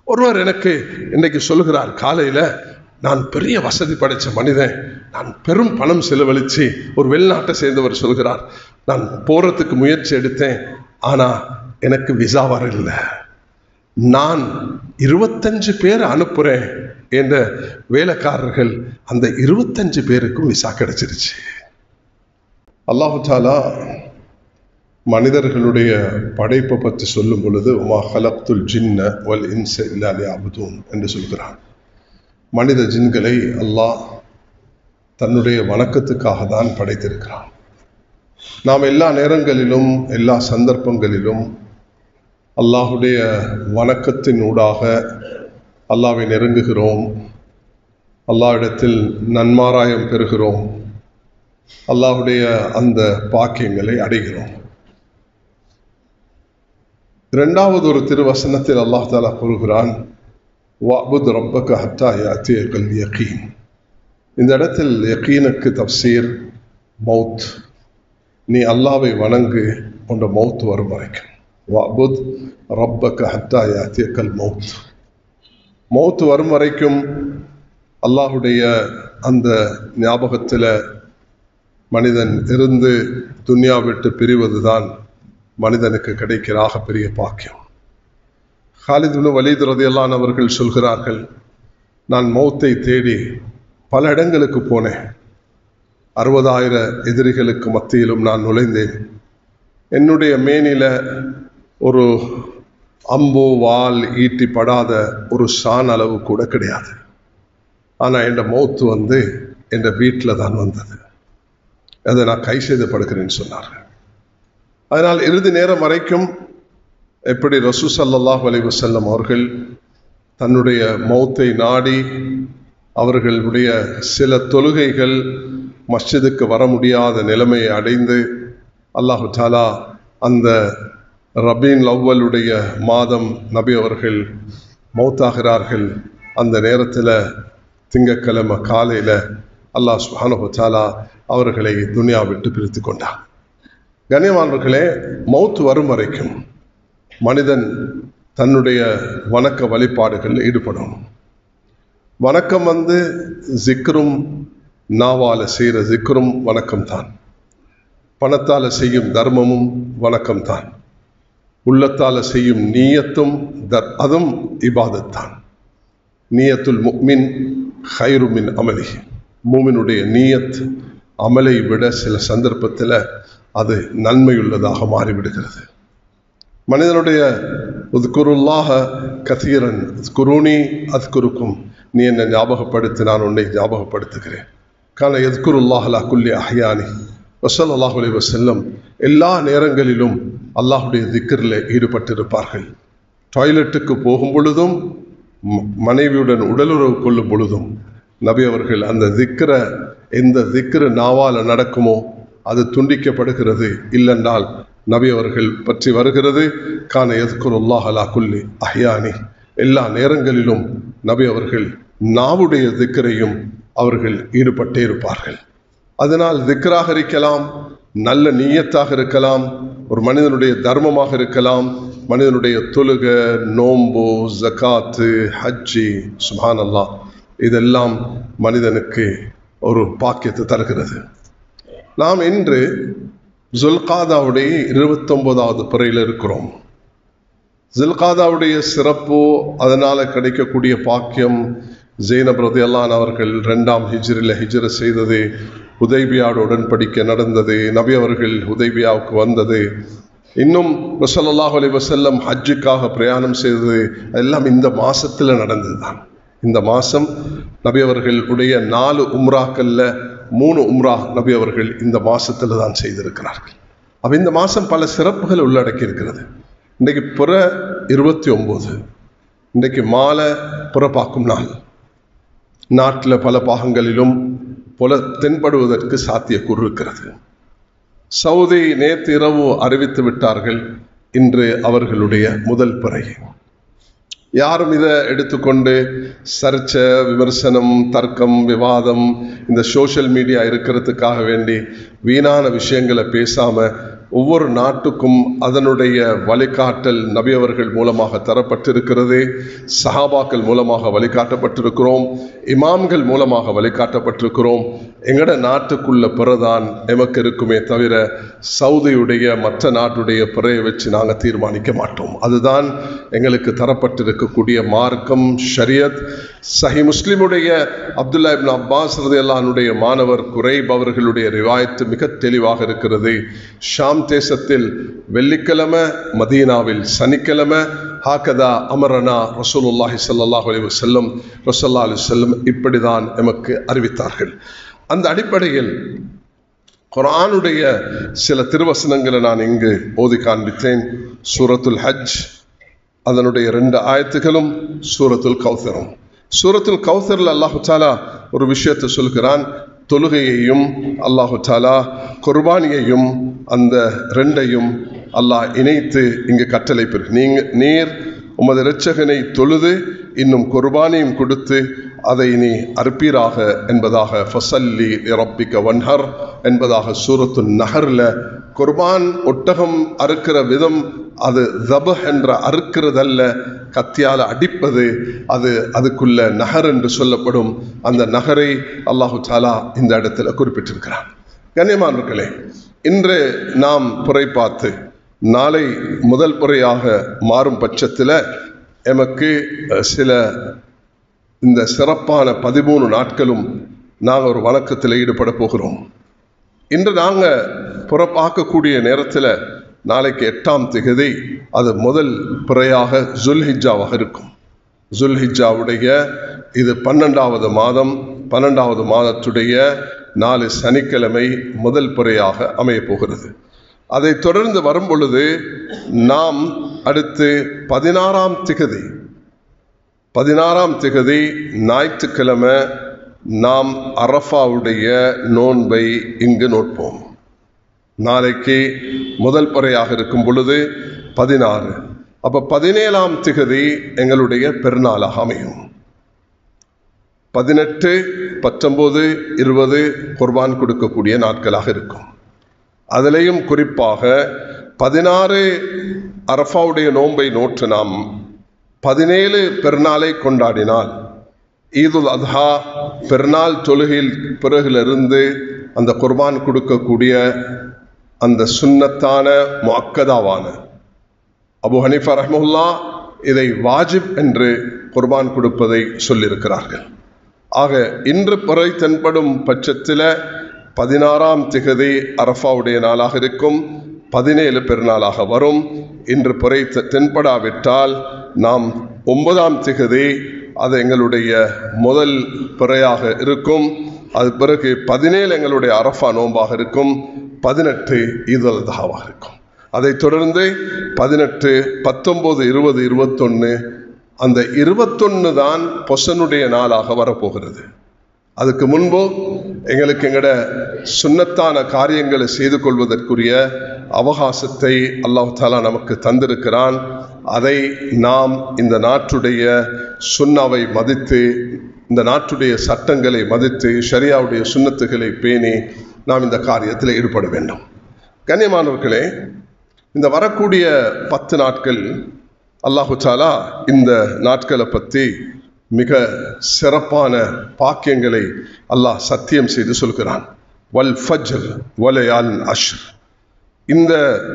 ஒருவர் எனக்கு இன்னைக்கு சொல்லுகிறார் காலையில் நான் பெரிய வசதி படைத்த மனிதன் நான் பெரும் பணம் செலவழித்து ஒரு வெளிநாட்டை சேர்ந்தவர் சொல்கிறார் நான் போகிறதுக்கு முயற்சி எடுத்தேன் ஆனால் எனக்கு விசா வரல நான் இருபத்தஞ்சு பேர் அனுப்புகிறேன் என்ற வேலைக்காரர்கள் அந்த இருபத்தஞ்சு பேருக்கும் விசா கிடைச்சிருச்சு அல்லாஹு தாலா மனிதர்களுடைய படைப்பை பற்றி சொல்லும் பொழுது உமா ஹலப்துல் ஜின்ன வல் இன்ச இல்லாலே அபுதூன் என்று சொல்கிறான் மனித ஜின்களை அல்லாஹ் தன்னுடைய வணக்கத்துக்காக தான் படைத்திருக்கிறான் நாம் எல்லா நேரங்களிலும் எல்லா சந்தர்ப்பங்களிலும் அல்லாஹுடைய வணக்கத்தின் ஊடாக அல்லாவை நெருங்குகிறோம் அல்லாவிடத்தில் நன்மாராயம் பெறுகிறோம் அல்லாஹுடைய அந்த பாக்கியங்களை அடைகிறோம் இரண்டாவது ஒரு திருவசனத்தில் அல்லாஹ் தாலா கூறுகிறான் வாபுத் ரப்பக ஹத்தா யாத்தியர்கள் யகீன் இந்த இடத்தில் யகீனுக்கு தப்சீர் மவுத் நீ அல்லாவை வணங்கு உன்ற மவுத் வரும் வரைக்கும் வாபுத் ரப்பக ஹத்தா யாத்தியக்கல் மவுத் மவுத் வரும் வரைக்கும் அல்லாஹுடைய அந்த ஞாபகத்தில் மனிதன் இருந்து துன்யா விட்டு பிரிவது தான் மனிதனுக்கு கிடைக்கிற பெரிய பாக்கியம் ஹாலிதுனு வலிது ரதையெல்லாம் அவர்கள் சொல்கிறார்கள் நான் மௌத்தை தேடி பல இடங்களுக்கு போனேன் அறுபதாயிர எதிரிகளுக்கு மத்தியிலும் நான் நுழைந்தேன் என்னுடைய மேனில ஒரு அம்பு வால் ஈட்டி படாத ஒரு சான் அளவு கூட கிடையாது ஆனால் என் மௌத்து வந்து என் வீட்டில் தான் வந்தது அதை நான் கை செய்தப்படுகிறேன்னு சொன்னார்கள் அதனால் இறுதி நேரம் வரைக்கும் எப்படி ரசூ சல்லாஹ் அலி வசல்லம் அவர்கள் தன்னுடைய மௌத்தை நாடி அவர்களுடைய சில தொழுகைகள் மஸ்ஜிதுக்கு வர முடியாத நிலைமையை அடைந்து அல்லாஹு தாலா அந்த ரபீன் லவ்வலுடைய மாதம் நபி அவர்கள் மௌத்தாகிறார்கள் அந்த நேரத்தில் திங்கக்கிழமை காலையில் அல்லாஹ் சுஹானு தாலா அவர்களை துனியா விட்டு பிரித்து கொண்டார் கண்ணியமானவர்களே மௌத் வரும் வரைக்கும் மனிதன் தன்னுடைய வணக்க வழிபாடுகளில் ஈடுபடணும் வணக்கம் வந்து ஜிக்ரும் நாவால் செய்கிற ஜிக்ரும் வணக்கம்தான் பணத்தால் செய்யும் தர்மமும் வணக்கம்தான் உள்ளத்தால் செய்யும் நீயத்தும் தர் அதுவும் இபாதத்தான் நீயத்துல் முக்மின் ஹைருமின் அமலி மூமினுடைய நீயத் அமலை விட சில சந்தர்ப்பத்தில் அது நன்மையுள்ளதாக மாறிவிடுகிறது மனிதனுடைய உத்குருல்லாக கதீரன் குருணி அத்குருக்கும் நீ என்னை ஞாபகப்படுத்தி நான் உன்னை ஞாபகப்படுத்துகிறேன் கான எத்குருல்லாஹலா குல்லி அஹ்யானி வசல் அல்லாஹுலே வசல்லம் எல்லா நேரங்களிலும் அல்லாஹுடைய திக்கரில் ஈடுபட்டிருப்பார்கள் டாய்லெட்டுக்கு போகும் பொழுதும் மனைவியுடன் உடலுறவு கொள்ளும் பொழுதும் நபி அவர்கள் அந்த திக்கரை எந்த திக்கரு நாவால் நடக்குமோ அது துண்டிக்கப்படுகிறது இல்லென்றால் நபி அவர்கள் பற்றி வருகிறது கான எதுக்குருல்லாஹ் அலா குல்லி அஹ்யானி எல்லா நேரங்களிலும் நபி அவர்கள் நாவுடைய திக்கரையும் அவர்கள் ஈடுபட்டே இருப்பார்கள் அதனால் திக்கராக இருக்கலாம் நல்ல நீயத்தாக இருக்கலாம் ஒரு மனிதனுடைய தர்மமாக இருக்கலாம் மனிதனுடைய தொழுக நோம்பு ஜக்காத்து ஹஜ்ஜி சுஹான் அல்லா இதெல்லாம் மனிதனுக்கு ஒரு பாக்கியத்தை தருகிறது நாம் இன்று ஜுல்காதாவுடைய இருபத்தொன்பதாவது பிறையில் இருக்கிறோம் ஜுல்காதாவுடைய சிறப்பு அதனால் கிடைக்கக்கூடிய பாக்கியம் ஜெயினப் ரதையல்லான் அவர்கள் ரெண்டாம் ஹிஜ்ரில் ஹிஜ்ர செய்தது உதைபியாவோட உடன்படிக்கை நடந்தது நபி அவர்கள் உதைபியாவுக்கு வந்தது இன்னும் வசல்லாஹ் அலி வசல்லம் ஹஜ்ஜுக்காக பிரயாணம் செய்தது எல்லாம் இந்த மாசத்தில் நடந்தது தான் இந்த மாதம் நபி அவர்கள் உடைய நாலு உம்ராக்கல்ல மூணு உம்ரா நபி அவர்கள் இந்த மாசத்துல தான் செய்திருக்கிறார்கள் அப்போ இந்த மாதம் பல சிறப்புகள் உள்ளடக்கி இருக்கிறது இன்றைக்கு புற இருபத்தி ஒம்பது இன்றைக்கு மாலை புறப்பாக்கும் நாள் நாட்டில் பல பாகங்களிலும் புல தென்படுவதற்கு சாத்தியக்கூறு இருக்கிறது சவுதி நேற்று இரவு அறிவித்து விட்டார்கள் இன்று அவர்களுடைய முதல் பிறை யாரும் இதை எடுத்துக்கொண்டு சர்ச்சை விமர்சனம் தர்க்கம் விவாதம் இந்த சோஷியல் மீடியா இருக்கிறதுக்காக வேண்டி வீணான விஷயங்களை பேசாம ஒவ்வொரு நாட்டுக்கும் அதனுடைய வழிகாட்டல் நபி அவர்கள் மூலமாக தரப்பட்டிருக்கிறது சஹாபாக்கள் மூலமாக வழிகாட்டப்பட்டிருக்கிறோம் இமாம்கள் மூலமாக வழிகாட்டப்பட்டிருக்கிறோம் எங்கட நாட்டுக்குள்ள பிறதான் எமக்கு இருக்குமே தவிர சவுதியுடைய மற்ற நாட்டுடைய பிறையை வச்சு நாங்கள் தீர்மானிக்க மாட்டோம் அதுதான் எங்களுக்கு தரப்பட்டிருக்கக்கூடிய மார்க்கம் ஷரியத் சஹி முஸ்லிமுடைய அப்துல்லா இப்னு அப்பாஸ் ரதியல்லானுடைய மாணவர் குறைப் அவர்களுடைய ரிவாயத்து மிக தெளிவாக இருக்கிறது ஷாம் தேசத்தில் வெள்ளிக்கிழமை மதீனாவில் சனிக்கிழமை ஹாக்கதா அமரனா ரசூலுல்லாஹி ஸல்லல்லாஹு அலைஹி வஸல்லம் ரசல்லா அலி செல்லம் இப்படிதான் எமக்கு அறிவித்தார்கள் அந்த அடிப்படையில் குர்ஆனுடைய சில திருவசனங்களை நான் இங்கு ஓதி காண்பித்தேன் சூரத்துல் ஹஜ் அதனுடைய ரெண்டு ஆயத்துகளும் சூரத்துல் கௌசரும் சூரத்துல் கௌசரில் அல்லாஹு தாலா ஒரு விஷயத்தை சொல்கிறான் தொழுகையையும் அல்லாஹு தாலா குர்பானியையும் அந்த ரெண்டையும் அல்லாஹ் இணைத்து இங்கு கட்டளை பெறு நீங்க நீர் உமது இரட்சகனை தொழுது இன்னும் குர்பானியும் கொடுத்து அதை நீ அறுப்பீராக என்பதாக ஃபசல்லி ரப்பிக்க வன்ஹர் என்பதாக சூரத்து நகரில் குர்பான் ஒட்டகம் அறுக்கிற விதம் அது தப என்ற அறுக்கிறதல்ல கத்தியால் அடிப்பது அது அதுக்குள்ள நகர் என்று சொல்லப்படும் அந்த நகரை அல்லாஹு தாலா இந்த இடத்துல குறிப்பிட்டிருக்கிறான் கண்ணியமானவர்களே இன்று நாம் புரை பார்த்து நாளை முதல் முறையாக மாறும் பட்சத்தில் எமக்கு சில இந்த சிறப்பான பதிமூணு நாட்களும் நாங்கள் ஒரு வணக்கத்தில் ஈடுபட போகிறோம் இன்று நாங்கள் புறப்பாக்கக்கூடிய நேரத்தில் நாளைக்கு எட்டாம் திகதி அது முதல் பிறையாக ஜுல்ஹிஜாவாக இருக்கும் ஜுல்ஹிஜாவுடைய இது பன்னெண்டாவது மாதம் பன்னெண்டாவது மாதத்துடைய நாலு சனிக்கிழமை முதல் பிறையாக அமையப் போகிறது அதை தொடர்ந்து வரும் பொழுது நாம் அடுத்து பதினாறாம் திகதி பதினாறாம் திகதி ஞாயிற்றுக்கிழமை நாம் அரஃபாவுடைய நோன்பை இங்கு நோட்போம் நாளைக்கு முதல் முறையாக இருக்கும் பொழுது பதினாறு அப்போ பதினேழாம் திகதி எங்களுடைய பெருநாளாக அமையும் பதினெட்டு பத்தொம்போது இருபது குர்பான் கொடுக்கக்கூடிய நாட்களாக இருக்கும் அதிலையும் குறிப்பாக பதினாறு அரஃபாவுடைய நோன்பை நோற்று நாம் பதினேழு பெருநாளை கொண்டாடினால் ஈதுல் அதஹா பெருநாள் தொழுகையில் பிறகிலிருந்து அந்த குர்பான் கொடுக்கக்கூடிய அந்த சுன்னத்தான முக்கதாவான அபு ஹனீஃபா ரஹமுல்லா இதை வாஜிப் என்று குர்பான் கொடுப்பதை சொல்லியிருக்கிறார்கள் ஆக இன்று பிறை தென்படும் பட்சத்தில் பதினாறாம் திகதி அரஃபாவுடைய நாளாக இருக்கும் பதினேழு பெருநாளாக வரும் இன்று பிறை தென்படாவிட்டால் நாம் ஒன்பதாம் திகதி அது எங்களுடைய முதல் பிறையாக இருக்கும் அது பிறகு பதினேழு எங்களுடைய அரஃபா நோம்பாக இருக்கும் பதினெட்டு ஈதல் தகாவாக இருக்கும் அதை தொடர்ந்து பதினெட்டு பத்தொம்போது இருபது இருபத்தொன்று அந்த இருபத்தொன்று தான் பொசனுடைய நாளாக வரப்போகிறது அதுக்கு முன்பு எங்களுக்கு எங்களோட சுண்ணத்தான காரியங்களை செய்து கொள்வதற்குரிய அவகாசத்தை அல்லாஹ் தாலா நமக்கு தந்திருக்கிறான் அதை நாம் இந்த நாட்டுடைய சுண்ணாவை மதித்து இந்த நாட்டுடைய சட்டங்களை மதித்து ஷரியாவுடைய சுண்ணத்துகளை பேணி நாம் இந்த காரியத்தில் ஈடுபட வேண்டும் கண்ணியமானவர்களே இந்த வரக்கூடிய பத்து நாட்கள் அல்லாஹு தாலா இந்த நாட்களை பற்றி மிக சிறப்பான பாக்கியங்களை அல்லாஹ் சத்தியம் செய்து சொல்கிறான் வல் ஃபஜ்ர் வலையால் அஷ்ர் இந்த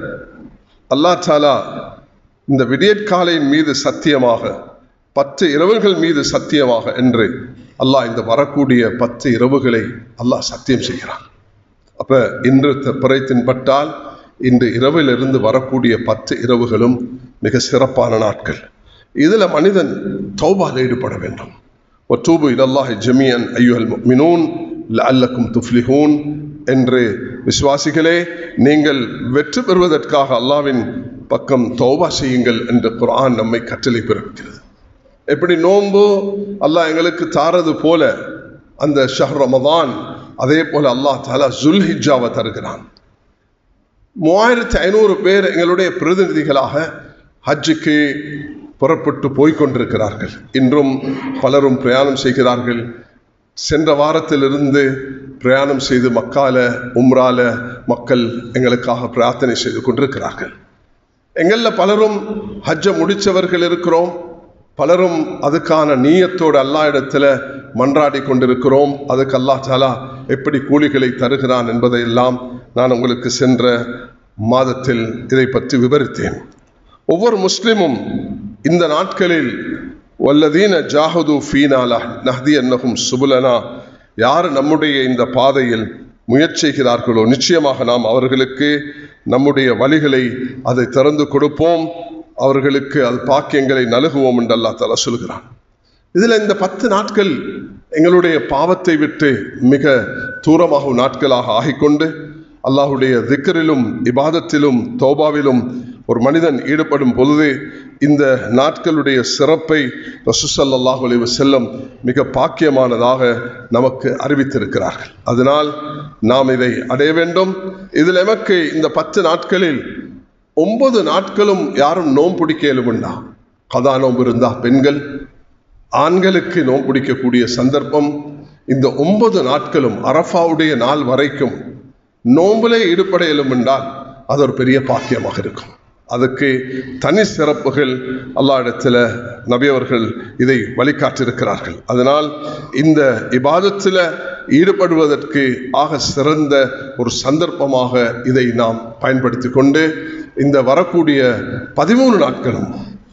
அல்லாஹ் தாலா இந்த விடியற்காலையின் மீது சத்தியமாக பத்து இரவுகள் மீது சத்தியமாக என்று அல்லாஹ் இந்த வரக்கூடிய பத்து இரவுகளை அல்லாஹ் சத்தியம் செய்கிறான் அப்ப இன்று பிறை தின்பட்டால் இன்று இரவிலிருந்து வரக்கூடிய பத்து இரவுகளும் மிக சிறப்பான நாட்கள் இதில் மனிதன் தௌபால் ஈடுபட வேண்டும் ஒத்தூபு இதல்லாஹி ஜமியன் ஐயுஹல் மினூன் அல்லக்கும் துஃப்லிஹூன் என்று விசுவாசிகளே நீங்கள் வெற்றி பெறுவதற்காக அல்லாவின் பக்கம் தௌபா செய்யுங்கள் என்று குரான் நம்மை கட்டளை பிறப்பிக்கிறது எப்படி நோன்பு அல்லாஹ் எங்களுக்கு தாரது போல அந்த ஷஹ் ரமதான் அதே போல அல்லாஹ் தாலா ஜுல்ஹிஜாவை தருகிறான் மூவாயிரத்தி ஐநூறு பேர் எங்களுடைய பிரதிநிதிகளாக ஹஜ்ஜுக்கு புறப்பட்டு போய்கொண்டிருக்கிறார்கள் இன்றும் பலரும் பிரயாணம் செய்கிறார்கள் சென்ற வாரத்திலிருந்து பிரயாணம் செய்து மக்கால உம்ரால மக்கள் எங்களுக்காக பிரார்த்தனை செய்து கொண்டிருக்கிறார்கள் எங்களில் பலரும் ஹஜ்ஜை முடித்தவர்கள் இருக்கிறோம் பலரும் அதுக்கான நீயத்தோடு அல்லா இடத்துல மன்றாடி கொண்டிருக்கிறோம் அதுக்கு அல்லா தாலா எப்படி கூலிகளை தருகிறான் என்பதையெல்லாம் நான் உங்களுக்கு சென்ற மாதத்தில் இதை பற்றி விவரித்தேன் ஒவ்வொரு முஸ்லிமும் இந்த நாட்களில் வல்லதீன ஜாஹது ஃபீனாலா நஹதி என்னகும் சுபுலனா யார் நம்முடைய இந்த பாதையில் முயற்சிக்கிறார்களோ நிச்சயமாக நாம் அவர்களுக்கு நம்முடைய வழிகளை அதை திறந்து கொடுப்போம் அவர்களுக்கு அது பாக்கியங்களை நலுகுவோம் என்று அல்லா தலா சொல்கிறான் இதில் இந்த பத்து நாட்கள் எங்களுடைய பாவத்தை விட்டு மிக தூரமாகும் நாட்களாக ஆகிக்கொண்டு அல்லாஹுடைய திக்கரிலும் இபாதத்திலும் தோபாவிலும் ஒரு மனிதன் ஈடுபடும் பொழுது இந்த நாட்களுடைய சிறப்பை ரசூசல்லாஹு அலி செல்லம் மிக பாக்கியமானதாக நமக்கு அறிவித்திருக்கிறார்கள் அதனால் நாம் இதை அடைய வேண்டும் இதில் எமக்கு இந்த பத்து நாட்களில் ஒன்பது நாட்களும் யாரும் நோம் பிடிக்க இயலுமுண்டா கதா நோம்பு இருந்தா பெண்கள் ஆண்களுக்கு நோம் பிடிக்கக்கூடிய சந்தர்ப்பம் இந்த ஒன்பது நாட்களும் அரஃபாவுடைய நாள் வரைக்கும் நோம்பிலே ஈடுபட இயலும் என்றால் அது ஒரு பெரிய பாக்கியமாக இருக்கும் அதுக்கு தனி சிறப்புகள் அல்லா இடத்துல நபியவர்கள் இதை வழிகாட்டிருக்கிறார்கள் அதனால் இந்த இபாதத்தில் ஈடுபடுவதற்கு ஆக சிறந்த ஒரு சந்தர்ப்பமாக இதை நாம் பயன்படுத்தி கொண்டு இந்த வரக்கூடிய பதிமூணு நாட்களும்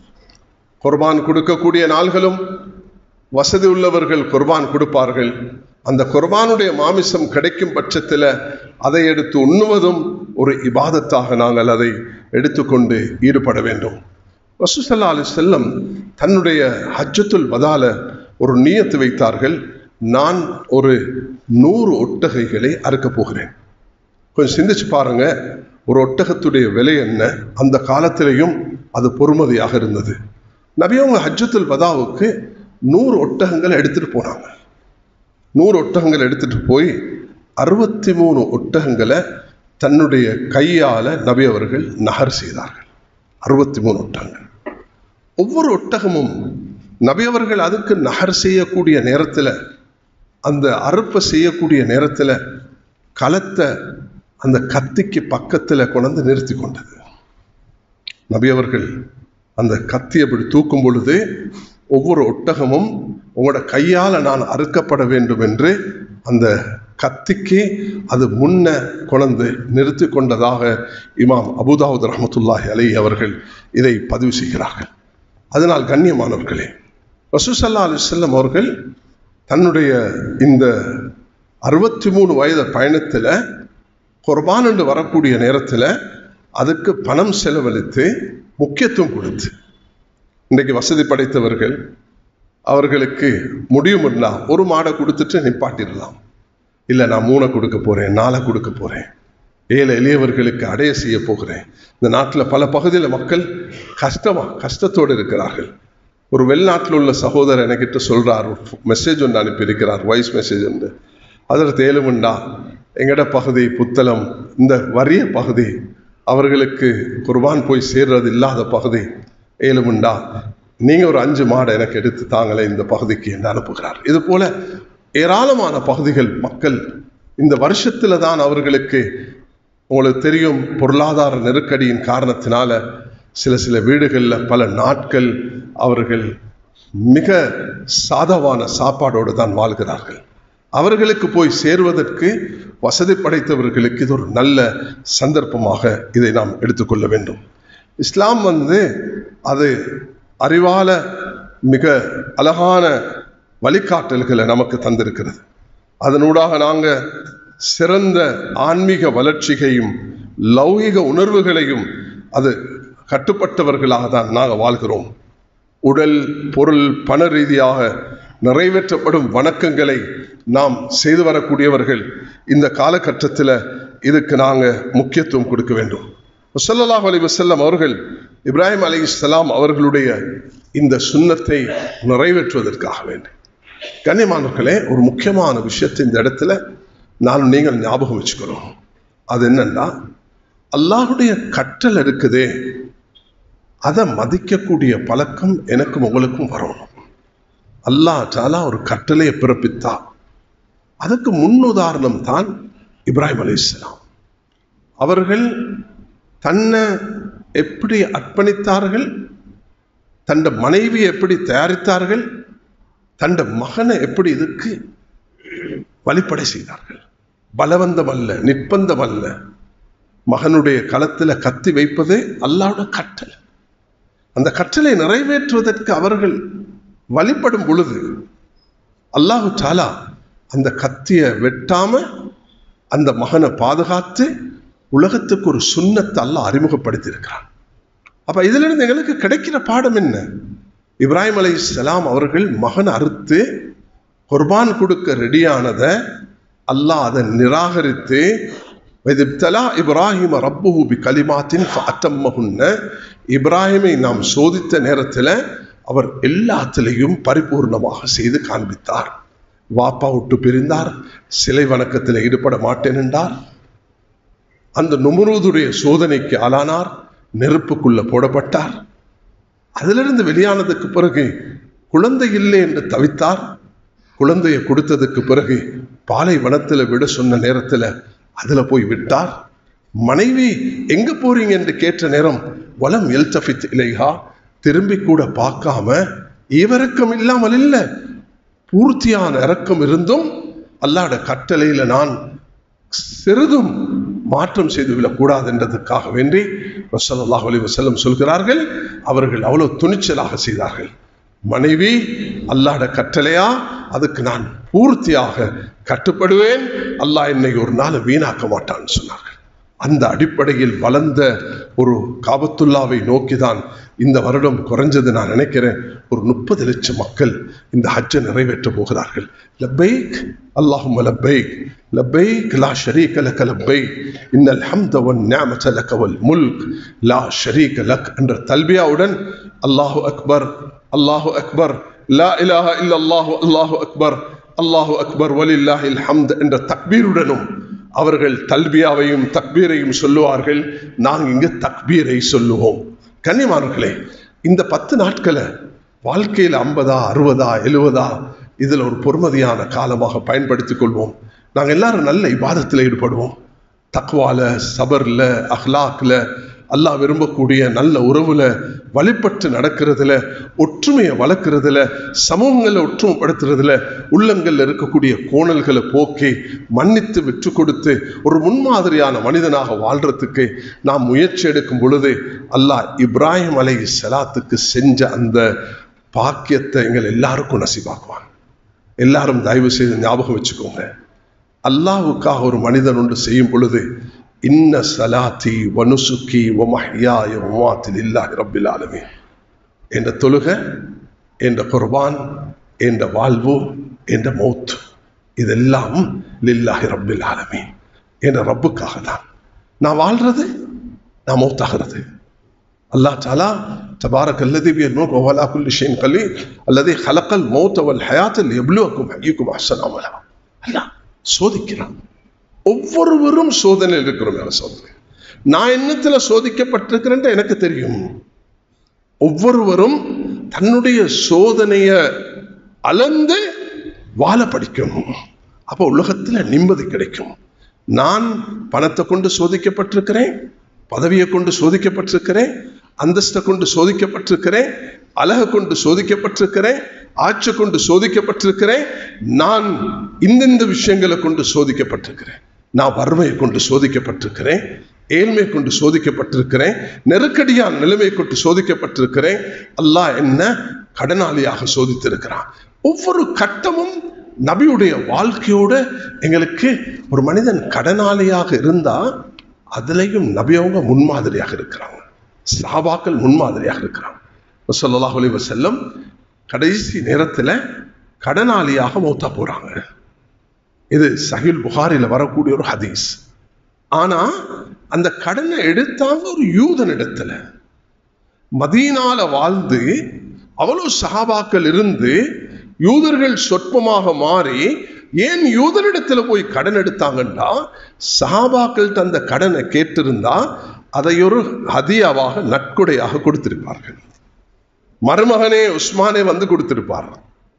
குர்பான் கொடுக்கக்கூடிய நாள்களும் வசதி உள்ளவர்கள் குர்பான் கொடுப்பார்கள் அந்த குர்பானுடைய மாமிசம் கிடைக்கும் பட்சத்தில் அதை எடுத்து உண்ணுவதும் ஒரு இபாதத்தாக நாங்கள் அதை எடுத்துக்கொண்டு ஈடுபட வேண்டும் வசூசல்லா அலி செல்லம் தன்னுடைய ஹஜ்ஜத்துல் வதால ஒரு நீயத்து வைத்தார்கள் நான் ஒரு நூறு ஒட்டகைகளை அறுக்கப் போகிறேன் கொஞ்சம் சிந்திச்சு பாருங்க ஒரு ஒட்டகத்துடைய விலை என்ன அந்த காலத்திலையும் அது பொறுமதியாக இருந்தது நபியவங்க ஹஜ்ஜத்துல் வதாவுக்கு நூறு ஒட்டகங்களை எடுத்துட்டு போனாங்க நூறு ஒட்டகங்கள் எடுத்துட்டு போய் அறுபத்தி மூணு ஒட்டகங்களை தன்னுடைய கையால நபி அவர்கள் நகர் செய்தார்கள் அறுபத்தி மூணு ஒட்டகங்கள் ஒவ்வொரு ஒட்டகமும் நபி அவர்கள் அதுக்கு நகர் செய்யக்கூடிய நேரத்தில் அந்த அறுப்பை செய்யக்கூடிய நேரத்தில் களத்தை அந்த கத்திக்கு பக்கத்தில் கொண்டு நிறுத்தி கொண்டது நபி அவர்கள் அந்த கத்தி அப்படி தூக்கும் பொழுது ஒவ்வொரு ஒட்டகமும் உங்களோட கையால் நான் அறுக்கப்பட வேண்டும் என்று அந்த கத்திக்கு அது முன்ன கொண்டு நிறுத்தி கொண்டதாக இமாம் அபுதாவுத் ரஹமத்துல்லாஹி அலை அவர்கள் இதை பதிவு செய்கிறார்கள் அதனால் கண்ணியமானவர்களே ரசூசல்லா அலி செல்லம் அவர்கள் தன்னுடைய இந்த அறுபத்தி மூணு வயது பயணத்தில் குர்பான் என்று வரக்கூடிய நேரத்தில் அதுக்கு பணம் செலவழித்து முக்கியத்துவம் கொடுத்து இன்றைக்கு வசதி படைத்தவர்கள் அவர்களுக்கு முடியும்னா ஒரு மாடை கொடுத்துட்டு நிப்பாட்டிடலாம் இல்லை நான் மூணை கொடுக்க போகிறேன் நாளை கொடுக்க போகிறேன் ஏழை எளியவர்களுக்கு அடைய செய்ய போகிறேன் இந்த நாட்டில் பல பகுதியில் மக்கள் கஷ்டமாக கஷ்டத்தோடு இருக்கிறார்கள் ஒரு வெளிநாட்டில் உள்ள சகோதரர் எனக்கிட்ட சொல்கிறார் மெசேஜ் ஒன்று அனுப்பியிருக்கிறார் வாய்ஸ் மெசேஜ் ஒன்று அதில் தேலுமுண்டா எங்கட பகுதி புத்தளம் இந்த வறிய பகுதி அவர்களுக்கு குர்பான் போய் சேர்றது இல்லாத பகுதி ஏழுமுண்டா நீங்கள் ஒரு அஞ்சு மாடை எனக்கு எடுத்து தாங்களே இந்த பகுதிக்கு என்று அனுப்புகிறார் இது போல ஏராளமான பகுதிகள் மக்கள் இந்த வருஷத்தில் தான் அவர்களுக்கு உங்களுக்கு தெரியும் பொருளாதார நெருக்கடியின் காரணத்தினால சில சில வீடுகளில் பல நாட்கள் அவர்கள் மிக சாதவான சாப்பாடோடு தான் வாழ்கிறார்கள் அவர்களுக்கு போய் சேர்வதற்கு வசதி படைத்தவர்களுக்கு இது ஒரு நல்ல சந்தர்ப்பமாக இதை நாம் எடுத்துக்கொள்ள வேண்டும் இஸ்லாம் வந்து அது அறிவால மிக அழகான வழிகாட்டல்களை நமக்கு தந்திருக்கிறது அதனூடாக நாங்கள் சிறந்த ஆன்மீக வளர்ச்சிகையும் லௌகிக உணர்வுகளையும் அது கட்டுப்பட்டவர்களாக தான் நாங்கள் வாழ்கிறோம் உடல் பொருள் பண ரீதியாக நிறைவேற்றப்படும் வணக்கங்களை நாம் செய்து வரக்கூடியவர்கள் இந்த காலகட்டத்தில் இதுக்கு நாங்கள் முக்கியத்துவம் கொடுக்க வேண்டும் வசல்லாஹ் அலி வசல்லம் அவர்கள் இப்ராஹிம் அலி இஸ்லாம் அவர்களுடைய இந்த சுண்ணத்தை நிறைவேற்றுவதற்காக வேண்டும் கண்ணியமானவர்களே ஒரு முக்கியமான விஷயத்தை இந்த இடத்துல நான் நீங்கள் ஞாபகம் வச்சுக்கிறோம் அது என்னன்னா அல்லாஹுடைய கற்றல் இருக்குதே அதை மதிக்கக்கூடிய பழக்கம் எனக்கும் உங்களுக்கும் வரணும் அல்லாஹ் தாலா ஒரு கட்டளையை பிறப்பித்தா அதுக்கு முன்னுதாரணம் தான் இப்ராஹிம் அலைஹிஸ்ஸலாம் அவர்கள் தன்னை எப்படி அர்ப்பணித்தார்கள் தண்ட மனைவியை எப்படி தயாரித்தார்கள் தண்ட மகனை எப்படி இதுக்கு வழிபடை செய்தார்கள் பலவந்தம் அல்ல நிர்பந்தம் அல்ல மகனுடைய களத்தில் கத்தி வைப்பதே அல்லாவோட கட்டளை அந்த கட்டளை நிறைவேற்றுவதற்கு அவர்கள் வழிபடும் பொழுது அல்லாஹு தாலா அந்த கத்தியை வெட்டாம அந்த மகனை பாதுகாத்து உலகத்துக்கு ஒரு சுண்ணத்தை அல்லாஹ் அறிமுகப்படுத்தி இருக்கிறான் அப்ப இதுல இருந்து எங்களுக்கு கிடைக்கிற பாடம் என்ன இப்ராஹிம் அலை அவர்கள் மகன் அறுத்து குர்பான் கொடுக்க ரெடியானதை அல்லாஹ் அதை நிராகரித்து வைதிப்தலா இப்ராஹிம ரப்புஹு பி கலிமாத்தின் அத்தம்மகுன்ன இப்ராஹிமை நாம் சோதித்த நேரத்தில் அவர் எல்லாத்திலையும் பரிபூர்ணமாக செய்து காண்பித்தார் வாப்பா விட்டு பிரிந்தார் சிலை வணக்கத்தில் ஈடுபட மாட்டேன் என்றார் அந்த நுமரூதுடைய சோதனைக்கு ஆளானார் நெருப்புக்குள்ள போடப்பட்டார் அதிலிருந்து வெளியானதுக்கு பிறகு குழந்தை இல்லை என்று தவித்தார் குழந்தையை கொடுத்ததுக்கு பிறகு பாலைவனத்தில் விட சொன்ன நேரத்தில் அதில் போய் விட்டார் மனைவி எங்க போறீங்க என்று கேட்ட நேரம் வலம் எல்தபித் இலைஹா திரும்பி கூட பார்க்காம ஈவரக்கம் இல்லாமல் இல்லை பூர்த்தியான இறக்கம் இருந்தும் அல்லாட கட்டளையில நான் சிறிதும் மாற்றம் செய்து விடக்கூடாது என்றதுக்காக வேண்டி ரசல்லாஹ் அலி வசல்லம் சொல்கிறார்கள் அவர்கள் அவ்வளவு துணிச்சலாக செய்தார்கள் மனைவி அல்லாட கட்டளையா அதுக்கு நான் பூர்த்தியாக கட்டுப்படுவேன் அல்லாஹ் என்னை ஒரு நாள் வீணாக்க மாட்டான்னு சொன்னார்கள் அந்த அடிப்படையில் வளர்ந்த ஒரு காபத்துல்லாவை நோக்கிதான் இந்த வருடம் குறைஞ்சது நான் நினைக்கிறேன் ஒரு முப்பது லட்சம் மக்கள் இந்த ஹஜ்ஜை நிறைவேற்ற போகிறார்கள் லப்பைக் அல்லாஹும் லப்பைக் லப்பைக் லா ஷரீக லக லப்பைக் இன்னல் ஹம்த வன் நிஅமத லக வல் முல்க் லா ஷரீக லக் என்ற தல்பியாவுடன் அல்லாஹு அக்பர் அல்லாஹு அக்பர் லா இலாஹ இல்லல்லாஹு அல்லாஹு அக்பர் அல்லாஹு அக்பர் வலில்லாஹில் ஹம்த் என்ற தக்பீருடனும் அவர்கள் தல்பியாவையும் தக்பீரையும் சொல்லுவார்கள் நாங்கள் இங்கு தக்பீரை சொல்லுவோம் கன்னிமார்களே இந்த பத்து நாட்களை வாழ்க்கையில் ஐம்பதா அறுபதா எழுவதா இதில் ஒரு பொறுமதியான காலமாக பயன்படுத்திக் கொள்வோம் நாங்கள் எல்லாரும் நல்ல இபாதத்தில் ஈடுபடுவோம் தக்வால சபர்ல அஹ்லாக்ல அல்லாஹ் விரும்பக்கூடிய நல்ல உறவுல வழிபட்டு நடக்கிறதுல ஒற்றுமையை வளர்க்குறதுல சமூகங்களை ஒற்றுமைப்படுத்துறதுல உள்ளங்களில் இருக்கக்கூடிய கோணல்களை போக்கி மன்னித்து விற்று கொடுத்து ஒரு முன்மாதிரியான மனிதனாக வாழ்றதுக்கு நாம் முயற்சி எடுக்கும் பொழுது அல்லாஹ் இப்ராஹிம் அலை சலாத்துக்கு செஞ்ச அந்த பாக்கியத்தை எங்கள் எல்லாருக்கும் நசிபாக்குவான் எல்லாரும் தயவு செய்து ஞாபகம் வச்சுக்கோங்க அல்லாஹுக்காக ஒரு மனிதன் ஒன்று செய்யும் பொழுது இன்ன சலாத்தி வனுசுக்கி ஒமஹியாய ஒமாத்தில் இல்லாஹி ரப்பில் ஆலமீன் என்ற தொழுக என்ற குர்பான் என்ற வாழ்வு என்ற மௌத் இதெல்லாம் லில்லாஹி ரப்பில் ஆலமீன் என்ற ரப்புக்காக தான் நான் வாழ்றது நான் மௌத்தாகிறது அல்லாஹ் தாலா تبارك الذي بيده الملك وهو على كل شيء قدير الذي خلق الموت والحياة ليبلوكم أيكم أحسن عملا அல்லாஹ் சோதிக்கிறான் ஒவ்வொருவரும் சோதனையில் இருக்கிறோம் மேல சோதனை நான் என்னத்துல சோதிக்கப்பட்டிருக்கிறேன் எனக்கு தெரியும் ஒவ்வொருவரும் தன்னுடைய சோதனைய அளந்து வாழ படிக்கணும் அப்போ உலகத்துல நிம்மதி கிடைக்கும் நான் பணத்தை கொண்டு சோதிக்கப்பட்டிருக்கிறேன் பதவியை கொண்டு சோதிக்கப்பட்டிருக்கிறேன் அந்தஸ்தை கொண்டு சோதிக்கப்பட்டிருக்கிறேன் அழகை கொண்டு சோதிக்கப்பட்டிருக்கிறேன் ஆட்சி கொண்டு சோதிக்கப்பட்டிருக்கிறேன் நான் இந்தந்த விஷயங்களை கொண்டு சோதிக்கப்பட்டிருக்கிறேன் நான் வறுமையை கொண்டு சோதிக்கப்பட்டிருக்கிறேன் ஏழ்மை கொண்டு சோதிக்கப்பட்டிருக்கிறேன் நெருக்கடியான நிலைமை கொண்டு சோதிக்கப்பட்டிருக்கிறேன் அல்லாஹ் என்ன கடனாளியாக சோதித்திருக்கிறான் ஒவ்வொரு கட்டமும் நபியுடைய வாழ்க்கையோட எங்களுக்கு ஒரு மனிதன் கடனாளியாக இருந்தா அதுலேயும் நபியவங்க முன்மாதிரியாக இருக்கிறாங்க சாபாக்கள் முன்மாதிரியாக இருக்கிறாங்க சொல்லலாஹ் அலி வசல்லம் கடைசி நேரத்தில் கடனாளியாக மௌத்தா போறாங்க இது சஹில் புகாரில் வரக்கூடிய ஒரு ஹதீஸ் ஆனா அந்த கடனை எடுத்தாங்க ஒரு யூதன் இடத்துல மதீனால வாழ்ந்து அவ்வளவு சஹாபாக்கள் இருந்து யூதர்கள் சொற்பமாக மாறி ஏன் யூதரிடத்துல போய் கடன் எடுத்தாங்கன்னா சஹாபாக்கள் அந்த கடனை கேட்டிருந்தா அதை ஒரு ஹதியாவாக நட்கொடையாக கொடுத்திருப்பார்கள் மருமகனே உஸ்மானே வந்து கொடுத்திருப்பார்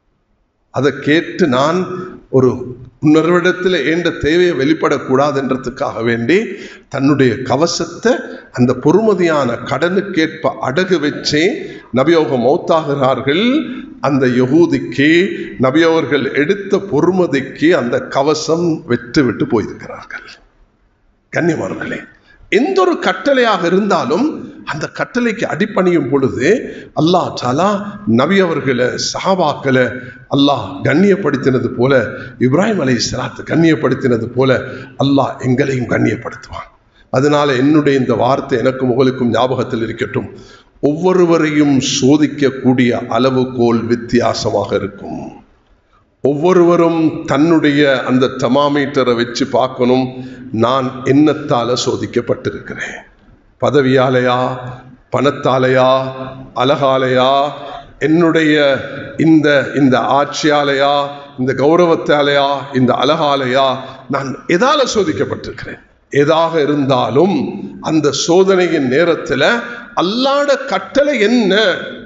அதை கேட்டு நான் ஒரு உணர்விடத்தில் ஏண்ட தேவையை வெளிப்படக்கூடாதுன்றதுக்காக வேண்டி தன்னுடைய கவசத்தை அந்த பொறுமதியான கடனுக்கேற்ப அடகு வச்சே நபியோக மௌத்தாகிறார்கள் அந்த யகூதிக்கு நபியவர்கள் எடுத்த பொறுமதிக்கு அந்த கவசம் வெட்டு விட்டு போயிருக்கிறார்கள் கண்ணியமானவர்களே எந்த ஒரு கட்டளையாக இருந்தாலும் அந்த கட்டளைக்கு அடிப்பணியும் பொழுது அல்லாஹ் தாலா நபி அவர்களை சஹாபாக்களை அல்லாஹ் கண்ணியப்படுத்தினது போல இப்ராஹிம் அலை சலாத்து கண்ணியப்படுத்தினது போல அல்லாஹ் எங்களையும் கண்ணியப்படுத்துவான் அதனால என்னுடைய இந்த வார்த்தை எனக்கும் உங்களுக்கும் ஞாபகத்தில் இருக்கட்டும் ஒவ்வொருவரையும் சோதிக்கக்கூடிய அளவுகோல் வித்தியாசமாக இருக்கும் ஒவ்வொருவரும் தன்னுடைய அந்த தமாமீட்டரை வச்சு பார்க்கணும் நான் என்னத்தால சோதிக்கப்பட்டிருக்கிறேன் பதவியாலையா பணத்தாலையா அழகாலையா என்னுடைய இந்த இந்த ஆட்சியாலையா இந்த கௌரவத்தாலையா இந்த அழகாலையா நான் எதால சோதிக்கப்பட்டிருக்கிறேன் எதாக இருந்தாலும் அந்த சோதனையின் நேரத்தில் அல்லாட கட்டளை என்ன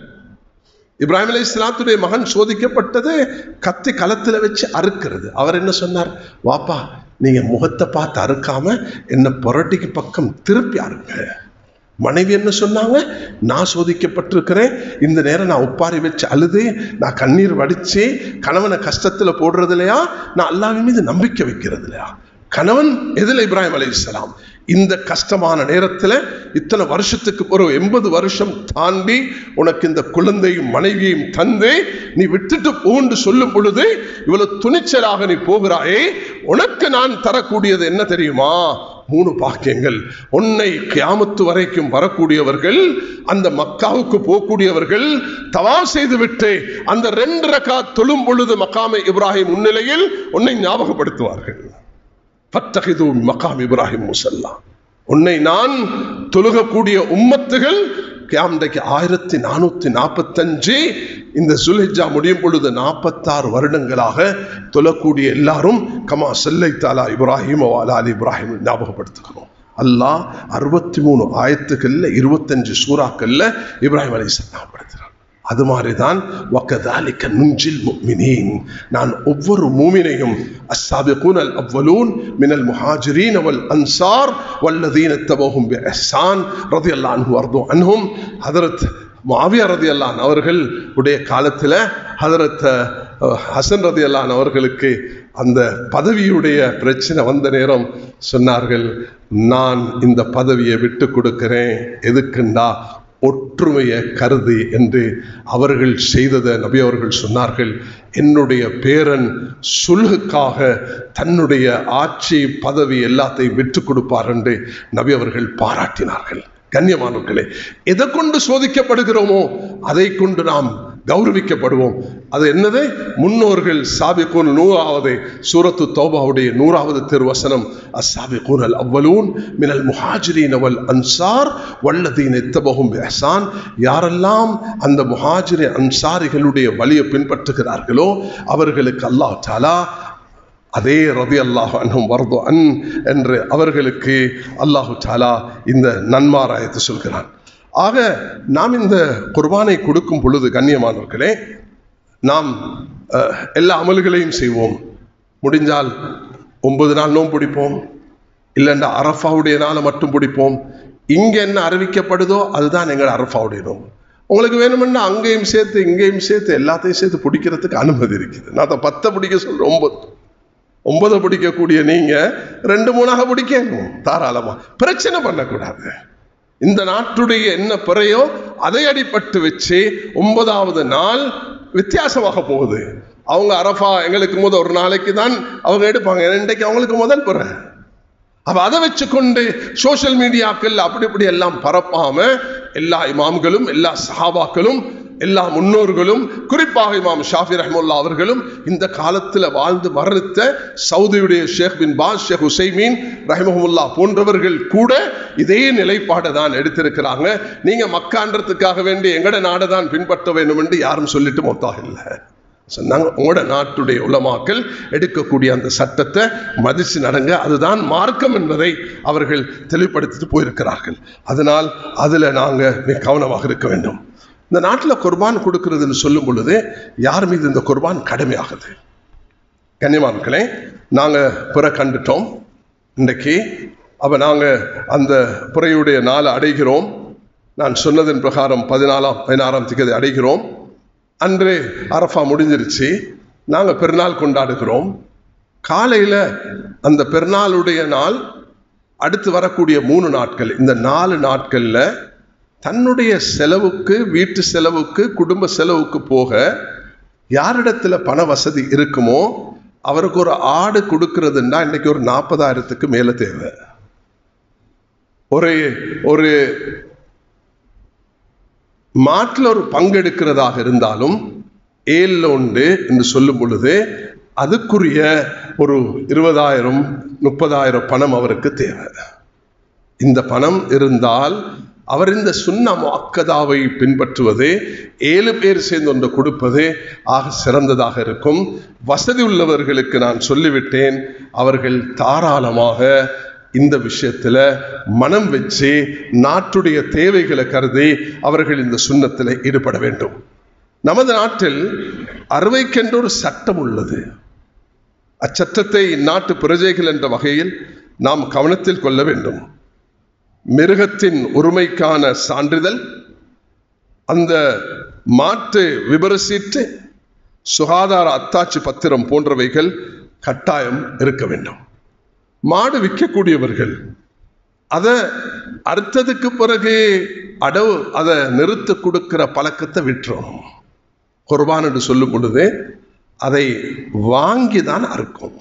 இப்ராஹிம் அலி இஸ்லாத்துடைய மகன் சோதிக்கப்பட்டது கத்தி களத்தில் வச்சு அறுக்கிறது அவர் என்ன சொன்னார் வாப்பா நீங்க முகத்தை பார்த்து அறுக்காம என்ன புரட்டிக்கு பக்கம் திருப்பி அறுங்க மனைவி என்ன சொன்னாங்க நான் சோதிக்கப்பட்டிருக்கிறேன் இந்த நேரம் நான் உப்பாரி வச்சு அழுது நான் கண்ணீர் வடிச்சு கணவனை கஷ்டத்துல போடுறது இல்லையா நான் அல்லாவின் மீது நம்பிக்கை வைக்கிறது இல்லையா கணவன் எதில் இப்ராஹிம் அலி இஸ்லாம் இந்த கஷ்டமான நேரத்தில் இத்தனை வருஷத்துக்கு ஒரு எண்பது வருஷம் தாண்டி உனக்கு இந்த குழந்தையும் மனைவியையும் தந்து நீ விட்டுட்டு போன்று சொல்லும் பொழுது இவ்வளவு துணிச்சலாக நீ போகிறாயே உனக்கு நான் தரக்கூடியது என்ன தெரியுமா மூணு பாக்கியங்கள் உன்னை கியாமத்து வரைக்கும் வரக்கூடியவர்கள் அந்த மக்காவுக்கு போகக்கூடியவர்கள் தவா செய்து விட்டு அந்த ரெண்டு ரக்கா தொழும் பொழுது மக்காமை இப்ராஹிம் முன்னிலையில் உன்னை ஞாபகப்படுத்துவார்கள் பத்தகிது மகாம் இப்ராஹிம் முசல்லா உன்னை நான் தொழுகக்கூடிய உம்மத்துகள் கியாம்டைக்கு ஆயிரத்தி நானூத்தி நாற்பத்தஞ்சு இந்த சுல்ஹிஜா முடியும் பொழுது நாற்பத்தாறு வருடங்களாக தொழக்கூடிய எல்லாரும் கமா செல்லை தாலா இப்ராஹிம் வாலா அலி இப்ராஹிம் ஞாபகப்படுத்துகிறோம் அல்லாஹ் அறுபத்தி மூணு ஆயத்துக்கள்ல இருபத்தஞ்சு சூறாக்கள்ல இப்ராஹிம் அலி ஞாபகப்படுத்துகிறார் அது மாதிரிதான் வக்கதாலிக்க நுஞ்சில் முக்மினீன் நான் ஒவ்வொரு மூமினையும் அஸ்ஸாபிகூன் அல் அவ்வலூன் மினல் முஹாஜிரீன் அவல் அன்சார் வல்லதீன் தபோகும் இஹ்சான் ரதியல்லாஹு அன்ஹு வர்து அன்ஹும் ஹதரத் மாவியா ரதி அல்லான் அவர்கள் உடைய காலத்தில் ஹதரத் ஹசன் ரதி அல்லான் அவர்களுக்கு அந்த பதவியுடைய பிரச்சனை வந்த நேரம் சொன்னார்கள் நான் இந்த பதவியை விட்டு கொடுக்கிறேன் எதுக்குண்டா ஒற்றுமையை கருதி என்று அவர்கள் செய்ததை நபி அவர்கள் சொன்னார்கள் என்னுடைய பேரன் சுல்குக்காக தன்னுடைய ஆட்சி பதவி எல்லாத்தையும் விட்டு கொடுப்பார் என்று நபி அவர்கள் பாராட்டினார்கள் கண்ணியமானவர்களே எதை கொண்டு சோதிக்கப்படுகிறோமோ அதை கொண்டு நாம் கௌரவிக்கப்படுவோம் அது என்னது முன்னோர்கள் சாபிகூன் நூறாவது சூரத்து தௌபாவுடைய நூறாவது திருவசனம் அசாபிகூன் அல் அவ்வலூன் மினல் முஹாஜிரீன் அவல் அன்சார் வல்லதீன் எத்தபகும் எஹசான் யாரெல்லாம் அந்த முஹாஜிரி அன்சாரிகளுடைய வழியை பின்பற்றுகிறார்களோ அவர்களுக்கு அல்லாஹ் தாலா அதே ரதி அல்லாஹ் அன்ஹும் வருதோ அன் என்று அவர்களுக்கு அல்லாஹு தாலா இந்த நன்மாராயத்தை சொல்கிறான் ஆக நாம் இந்த குர்பானை கொடுக்கும் பொழுது கண்ணியமானவர்களே நாம் எல்லா அமல்களையும் செய்வோம் முடிஞ்சால் ஒன்பது நாள் நோம் பிடிப்போம் இல்லைண்டா அரஃபாவுடைய நாளை மட்டும் பிடிப்போம் இங்கே என்ன அறிவிக்கப்படுதோ அதுதான் எங்கள் அரஃபாவுடைய நோம் உங்களுக்கு வேணுமென்னா அங்கேயும் சேர்த்து இங்கேயும் சேர்த்து எல்லாத்தையும் சேர்த்து பிடிக்கிறதுக்கு அனுமதி இருக்குது நான் அதை பத்தை பிடிக்க சொல்கிறேன் ஒன்பது ஒன்பதை பிடிக்கக்கூடிய நீங்க ரெண்டு மூணாக பிடிக்கணும் தாராளமா பிரச்சனை பண்ணக்கூடாது இந்த நாட்டுடைய என்ன பிறையோ அதை அடிப்பட்டு வச்சு ஒன்பதாவது நாள் வித்தியாசமாக போகுது அவங்க அரஃபா எங்களுக்கு முதல் ஒரு நாளைக்கு தான் அவங்க எடுப்பாங்க இன்றைக்கு அவங்களுக்கு முதல் பிற அப்ப அதை வச்சுக்கொண்டு சோசியல் மீடியாக்கள் அப்படி இப்படி எல்லாம் பரப்பாம எல்லா இமாம்களும் எல்லா சஹாபாக்களும் எல்லா முன்னோர்களும் குறிப்பாக இமாம் ஷாஃபி ரஹமுல்லா அவர்களும் இந்த காலத்தில் வாழ்ந்து மரணித்த சவுதியுடைய ஷேக் பின் பாஸ் ஷேக் ஹுசைமீன் ரஹமஹமுல்லா போன்றவர்கள் கூட இதே நிலைப்பாடை தான் எடுத்திருக்கிறாங்க நீங்க மக்கான்றதுக்காக வேண்டி எங்கட நாடை தான் பின்பற்ற வேண்டும் என்று யாரும் சொல்லிட்டு மொத்தாக இல்லை சொன்னாங்க உங்களோட நாட்டுடைய உலமாக்கள் எடுக்கக்கூடிய அந்த சட்டத்தை மதிச்சு நடங்க அதுதான் மார்க்கம் என்பதை அவர்கள் தெளிவுபடுத்திட்டு போயிருக்கிறார்கள் அதனால் அதில் நாங்கள் மிக கவனமாக இருக்க வேண்டும் இந்த நாட்டில் குர்பான் கொடுக்கிறதுன்னு சொல்லும் பொழுது யார் மீது இந்த குர்பான் கடமையாகுது கன்னிமான்களே நாங்கள் புற கண்டுட்டோம் இன்றைக்கு அப்போ நாங்கள் அந்த புறையுடைய நாளை அடைகிறோம் நான் சொன்னதன் பிரகாரம் பதினாலாம் பதினாறாம் திகதி அடைகிறோம் அன்று அரஃபா முடிஞ்சிருச்சு நாங்கள் பெருநாள் கொண்டாடுகிறோம் காலையில் அந்த பெருநாளுடைய நாள் அடுத்து வரக்கூடிய மூணு நாட்கள் இந்த நாலு நாட்களில் தன்னுடைய செலவுக்கு வீட்டு செலவுக்கு குடும்ப செலவுக்கு போக யாரிடத்துல பண வசதி இருக்குமோ அவருக்கு ஒரு ஆடு கொடுக்கறதுன்னா இன்னைக்கு ஒரு நாற்பதாயிரத்துக்கு மேலே தேவை ஒரு ஒரு மாட்டில் ஒரு பங்கெடுக்கிறதாக இருந்தாலும் ஏழில் உண்டு என்று சொல்லும் பொழுது அதுக்குரிய ஒரு இருபதாயிரம் முப்பதாயிரம் பணம் அவருக்கு தேவை இந்த பணம் இருந்தால் அவர் இந்த சுண்ண அக்கதாவை பின்பற்றுவது ஏழு பேர் சேர்ந்து ஒன்று கொடுப்பது ஆக சிறந்ததாக இருக்கும் வசதி உள்ளவர்களுக்கு நான் சொல்லிவிட்டேன் அவர்கள் தாராளமாக இந்த விஷயத்தில் மனம் வச்சு நாட்டுடைய தேவைகளை கருதி அவர்கள் இந்த சுண்ணத்தில் ஈடுபட வேண்டும் நமது நாட்டில் அறுவைக்கென்ற ஒரு சட்டம் உள்ளது அச்சட்டத்தை நாட்டு பிரஜைகள் என்ற வகையில் நாம் கவனத்தில் கொள்ள வேண்டும் மிருகத்தின் உரிமைக்கான சான்றிதழ் அந்த மாட்டு விபரசீட்டு சுகாதார அத்தாட்சி பத்திரம் போன்றவைகள் கட்டாயம் இருக்க வேண்டும் மாடு விற்கக்கூடியவர்கள் அதை அறுத்ததுக்கு பிறகு அடவு அதை நிறுத்து கொடுக்கிற பழக்கத்தை விட்டுரும் குர்பான் என்று சொல்லும் பொழுது அதை வாங்கி தான் அறுக்கும்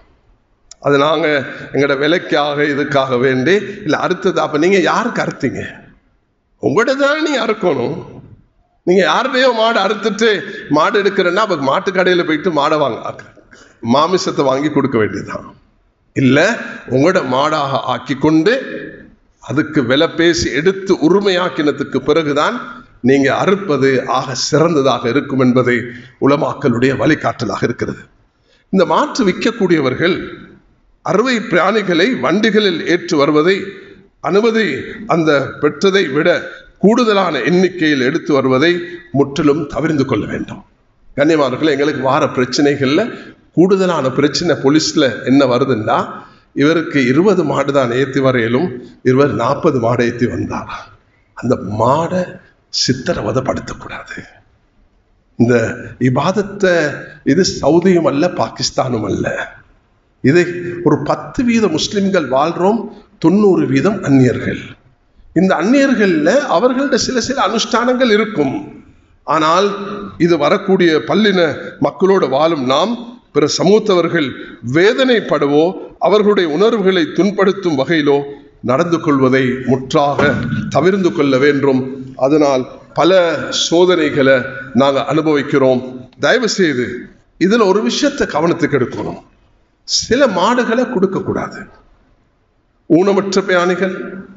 அது நாங்கள் எங்களோட விலைக்காக இதுக்காக வேண்டி இல்லை அறுத்தது அப்போ நீங்கள் யாருக்கு அறுத்தீங்க உங்கள்கிட்ட தானே நீங்கள் அறுக்கணும் நீங்கள் யாருடையோ மாடு அறுத்துட்டு மாடு எடுக்கிறேன்னா அப்போ மாட்டு கடையில் போயிட்டு மாடை வாங்க மாமிசத்தை வாங்கி கொடுக்க வேண்டியதுதான் இல்லை உங்களோட மாடாக ஆக்கி கொண்டு அதுக்கு விலை பேசி எடுத்து உரிமையாக்கினதுக்கு பிறகுதான் நீங்க அறுப்பது ஆக சிறந்ததாக இருக்கும் என்பதை உலமாக்களுடைய வழிகாட்டலாக இருக்கிறது இந்த மாற்று விற்கக்கூடியவர்கள் அறுவை பிராணிகளை வண்டிகளில் ஏற்று வருவதை அனுமதி அந்த பெற்றதை விட கூடுதலான எண்ணிக்கையில் எடுத்து வருவதை முற்றிலும் தவிர்த்து கொள்ள வேண்டும் கண்ணியமானவர்கள் எங்களுக்கு வார பிரச்சனைகளில் கூடுதலான பிரச்சனை போலீஸில் என்ன வருதுன்னா இவருக்கு இருபது மாடு தான் ஏற்றி வரையிலும் இவர் நாற்பது மாடை ஏற்றி வந்தார் அந்த மாடை சித்திரவதப்படுத்தக்கூடாது இந்த இபாதத்தை இது சவுதியும் அல்ல பாகிஸ்தானும் அல்ல இதை ஒரு பத்து வீத முஸ்லிம்கள் வாழ்றோம் தொண்ணூறு வீதம் அந்நியர்கள் இந்த அந்நியர்களில் அவர்கள்ட்ட சில சில அனுஷ்டானங்கள் இருக்கும் ஆனால் இது வரக்கூடிய பல்லின மக்களோடு வாழும் நாம் பிற சமூகத்தவர்கள் வேதனைப்படவோ அவர்களுடைய உணர்வுகளை துன்படுத்தும் வகையிலோ நடந்து கொள்வதை முற்றாக தவிர்ந்து கொள்ள வேண்டும் அதனால் பல சோதனைகளை நாங்கள் அனுபவிக்கிறோம் தயவு செய்து இதில் ஒரு விஷயத்தை கவனத்துக்கு எடுக்கணும் சில மாடுகளை கொடுக்கக்கூடாது ஊனமற்ற பிராணிகள்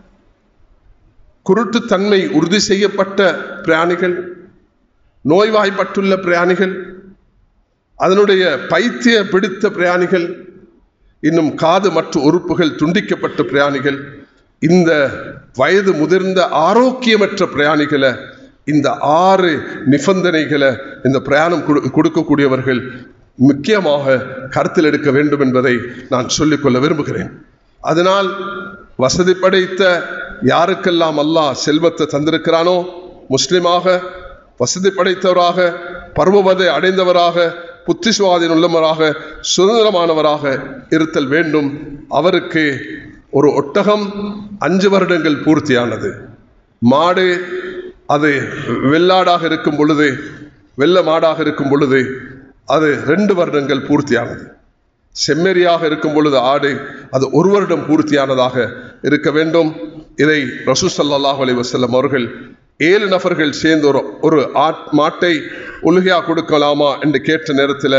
குருட்டுத்தன்மை உறுதி செய்யப்பட்ட பிராணிகள் நோய்வாய்ப்பட்டுள்ள பிராணிகள் அதனுடைய பைத்திய பிடித்த பிரயாணிகள் இன்னும் காது மற்ற உறுப்புகள் துண்டிக்கப்பட்ட பிரயாணிகள் இந்த வயது முதிர்ந்த ஆரோக்கியமற்ற பிரயாணிகளை இந்த ஆறு நிபந்தனைகளை இந்த பிரயாணம் கொடுக்கக்கூடியவர்கள் முக்கியமாக கருத்தில் எடுக்க வேண்டும் என்பதை நான் சொல்லிக்கொள்ள விரும்புகிறேன் அதனால் வசதி படைத்த யாருக்கெல்லாம் அல்லாஹ் செல்வத்தை தந்திருக்கிறானோ முஸ்லிமாக வசதி படைத்தவராக பருவவதை அடைந்தவராக புத்திசுவாதின் உள்ளவராக சுதந்திரமானவராக இருத்தல் வேண்டும் அவருக்கு ஒரு ஒட்டகம் அஞ்சு வருடங்கள் பூர்த்தியானது மாடு அது வெள்ளாடாக இருக்கும் பொழுது வெள்ள மாடாக இருக்கும் பொழுது அது ரெண்டு வருடங்கள் பூர்த்தியானது செம்மறியாக இருக்கும் பொழுது ஆடு அது ஒரு வருடம் பூர்த்தியானதாக இருக்க வேண்டும் இதை ரசூ சல்லாஹ் அலி வசல்லம் அவர்கள் ஏழு நபர்கள் சேர்ந்து ஒரு ஒரு ஆட் மாட்டை உலுகையா கொடுக்கலாமா என்று கேட்ட நேரத்தில்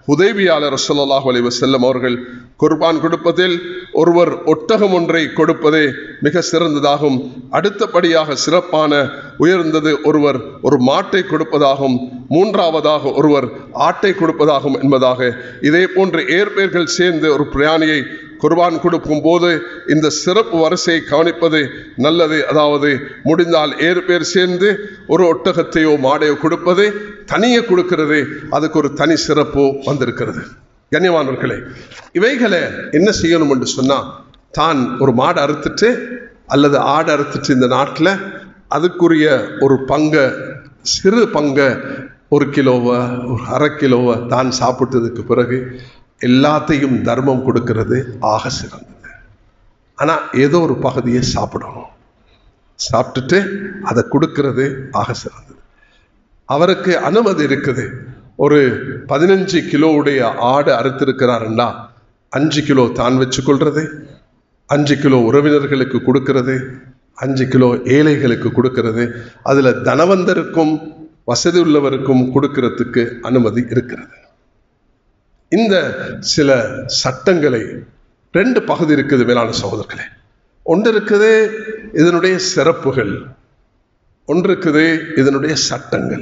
உதவியாளர் ரசல்லாஹு அலைஹி வஸல்லம் அவர்கள் குர்பான் கொடுப்பதில் ஒருவர் ஒட்டகம் ஒன்றை கொடுப்பதே மிக சிறந்ததாகும் அடுத்தபடியாக சிறப்பான உயர்ந்தது ஒருவர் ஒரு மாட்டை கொடுப்பதாகும் மூன்றாவதாக ஒருவர் ஆட்டை கொடுப்பதாகும் என்பதாக இதே போன்று ஏற்பேர்கள் சேர்ந்து ஒரு பிரயாணியை குர்பான் கொடுக்கும் போது இந்த சிறப்பு வரிசையை கவனிப்பது நல்லது அதாவது முடிந்தால் ஏறு பேர் சேர்ந்து ஒரு ஒட்டகத்தையோ மாடையோ கொடுப்பது தனியே கொடுக்கிறது அதுக்கு ஒரு தனி சிறப்பு வந்திருக்கிறது கண்ணியமானவர்களே இவைகளை என்ன செய்யணும் என்று சொன்னா தான் ஒரு மாடு அறுத்துட்டு அல்லது ஆடு அறுத்துட்டு இந்த நாட்டில் அதுக்குரிய ஒரு பங்கை சிறு பங்கை ஒரு கிலோவை ஒரு அரை கிலோவை தான் சாப்பிட்டதுக்கு பிறகு எல்லாத்தையும் தர்மம் கொடுக்கிறது ஆக சிறந்தது ஆனால் ஏதோ ஒரு பகுதியை சாப்பிடணும் சாப்பிட்டுட்டு அதை கொடுக்கிறது ஆக சிறந்தது அவருக்கு அனுமதி இருக்குது ஒரு பதினஞ்சு கிலோவுடைய ஆடு அறுத்திருக்கிறாருன்னா அஞ்சு கிலோ தான் வச்சுக்கொள்றது அஞ்சு கிலோ உறவினர்களுக்கு கொடுக்கிறது அஞ்சு கிலோ ஏழைகளுக்கு கொடுக்கிறது அதில் தனவந்தருக்கும் வசதி உள்ளவருக்கும் கொடுக்கிறதுக்கு அனுமதி இருக்கிறது இந்த சில சட்டங்களை ரெண்டு பகுதி இருக்குது மேலான சகோதரர்களே ஒன்று இருக்குது இதனுடைய சிறப்புகள் ஒன்று இருக்குது இதனுடைய சட்டங்கள்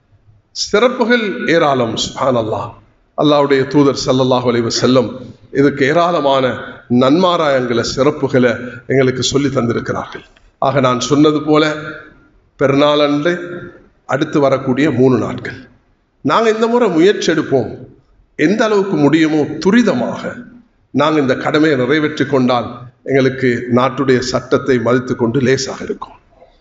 சிறப்புகள் ஏராளம் சுபான் அல்லாஹ் அல்லாவுடைய தூதர் சல்லல்லாஹு அலைவ செல்லம் இதுக்கு ஏராளமான நன்மாராயங்களை சிறப்புகளை எங்களுக்கு சொல்லி தந்திருக்கிறார்கள் ஆக நான் சொன்னது போல பெருநாளன்று அடுத்து வரக்கூடிய மூணு நாட்கள் நாங்கள் இந்த முறை முயற்சி எடுப்போம் எந்த அளவுக்கு முடியுமோ துரிதமாக நாங்கள் இந்த கடமையை நிறைவேற்றி கொண்டால் எங்களுக்கு நாட்டுடைய சட்டத்தை மதித்து கொண்டு லேசாக இருக்கும்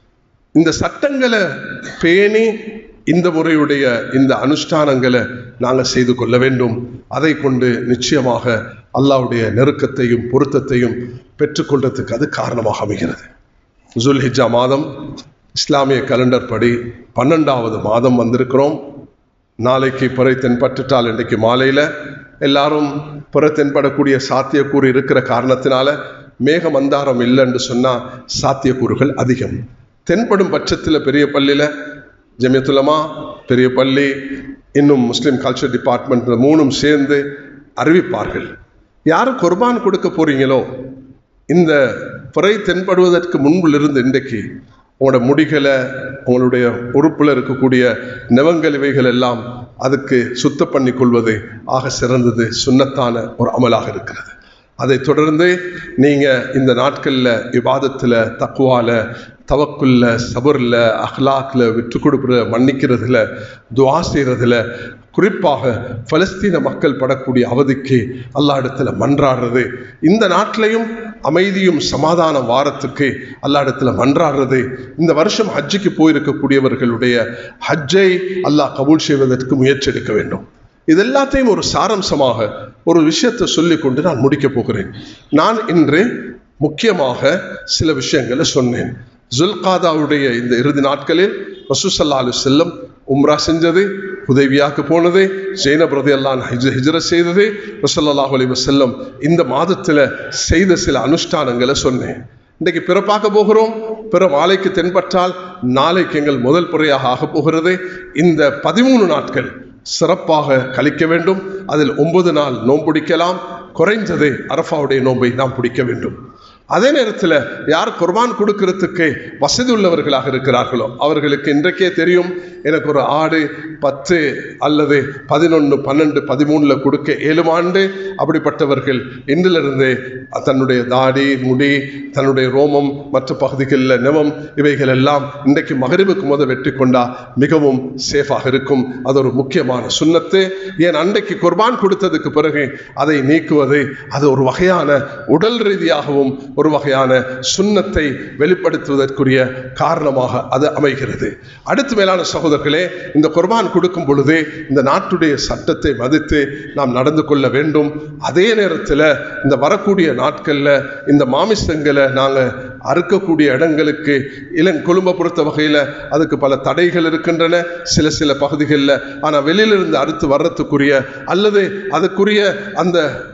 இந்த சட்டங்களை பேணி இந்த முறையுடைய இந்த அனுஷ்டானங்களை நாங்கள் செய்து கொள்ள வேண்டும் அதை கொண்டு நிச்சயமாக அல்லாவுடைய நெருக்கத்தையும் பொருத்தத்தையும் பெற்றுக்கொள்றதுக்கு அது காரணமாக அமைகிறது ஜுல்ஹிஜா மாதம் இஸ்லாமிய கலண்டர் படி பன்னெண்டாவது மாதம் வந்திருக்கிறோம் நாளைக்கு பிறை தென்பட்டுட்டால் இன்றைக்கு மாலையில் எல்லாரும் பிறை தென்படக்கூடிய சாத்தியக்கூறு இருக்கிற காரணத்தினால மேக மந்தாரம் இல்லைன்னு சொன்னால் சாத்தியக்கூறுகள் அதிகம் தென்படும் பட்சத்தில் பெரிய பள்ளியில் ஜமியத்துலமா பெரிய பள்ளி இன்னும் முஸ்லீம் கல்ச்சர் டிபார்ட்மெண்ட் மூணும் சேர்ந்து அறிவிப்பார்கள் யார் குர்பான் கொடுக்க போறீங்களோ இந்த பிறை தென்படுவதற்கு முன்பிலிருந்து இன்றைக்கு உங்களோட முடிகளை உங்களுடைய உறுப்பில் இருக்கக்கூடிய நெவங்கள் இவைகள் எல்லாம் அதுக்கு சுத்த பண்ணி கொள்வது ஆக சிறந்தது சுண்ணத்தான ஒரு அமலாக இருக்கிறது அதை தொடர்ந்து நீங்கள் இந்த நாட்களில் விவாதத்தில் தக்குவால தவக்குல்ல சபரில் அஹ்லாக்கில் விட்டு கொடுக்குற மன்னிக்கிறதுல துவா செய்கிறதுல குறிப்பாக பலஸ்தீன மக்கள் படக்கூடிய அவதிக்கு அல்லா இடத்துல மன்றாடுறது இந்த நாட்டிலையும் அமைதியும் சமாதான வாரத்துக்கு அல்லா இடத்துல மன்றாடுறது இந்த வருஷம் ஹஜ்ஜுக்கு போயிருக்கக்கூடியவர்களுடைய ஹஜ்ஜை அல்லாஹ் கபூல் செய்வதற்கு முயற்சி எடுக்க வேண்டும் இது எல்லாத்தையும் ஒரு சாரம்சமாக ஒரு விஷயத்தை சொல்லிக் கொண்டு நான் முடிக்கப் போகிறேன் நான் இன்று முக்கியமாக சில விஷயங்களை சொன்னேன் ஜுல்காதாவுடைய இந்த இறுதி நாட்களில் ரசூசல்லா அலு செல்லம் உம்ரா செஞ்சது உதவியாக்கு போனது ஜெயினப் ரதி அல்லான் ஹிஜ் ஹிஜ்ர செய்தது ரசல்லாஹ் அலி வசல்லம் இந்த மாதத்தில் செய்த சில அனுஷ்டானங்களை சொன்னேன் இன்றைக்கு பிறப்பாக்க போகிறோம் பிற மாலைக்கு தென்பட்டால் நாளைக்கு எங்கள் முதல் முறையாக ஆக போகிறது இந்த பதிமூணு நாட்கள் சிறப்பாக கழிக்க வேண்டும் அதில் ஒன்பது நாள் நோன்புடிக்கலாம் குறைந்தது அரஃபாவுடைய நோன்பை நாம் பிடிக்க வேண்டும் அதே நேரத்தில் யார் குர்பான் கொடுக்கறதுக்கு வசதி உள்ளவர்களாக இருக்கிறார்களோ அவர்களுக்கு இன்றைக்கே தெரியும் எனக்கு ஒரு ஆடு பத்து அல்லது பதினொன்று பன்னெண்டு பதிமூணில் கொடுக்க ஏழுமாண்டு அப்படிப்பட்டவர்கள் இன்றிலிருந்து தன்னுடைய தாடி முடி தன்னுடைய ரோமம் மற்ற பகுதிகளில் நெவம் இவைகள் எல்லாம் இன்றைக்கு மகரிவுக்கு முத வெற்றி கொண்டா மிகவும் சேஃபாக இருக்கும் அது ஒரு முக்கியமான சுண்ணத்து ஏன் அன்றைக்கு குர்பான் கொடுத்ததுக்கு பிறகு அதை நீக்குவது அது ஒரு வகையான உடல் ரீதியாகவும் ஒரு வகையான சுண்ணத்தை வெளிப்படுத்துவதற்குரிய காரணமாக அது அமைகிறது அடுத்து மேலான சகோதரர்களே இந்த குர்பான் கொடுக்கும் பொழுது இந்த நாட்டுடைய சட்டத்தை மதித்து நாம் நடந்து கொள்ள வேண்டும் அதே நேரத்தில் இந்த வரக்கூடிய நாட்களில் இந்த மாமிசங்களை நாங்கள் அறுக்கக்கூடிய இடங்களுக்கு இளம் குழும்ப பொறுத்த வகையில் அதுக்கு பல தடைகள் இருக்கின்றன சில சில பகுதிகளில் ஆனால் வெளியிலிருந்து அறுத்து வர்றதுக்குரிய அல்லது அதுக்குரிய அந்த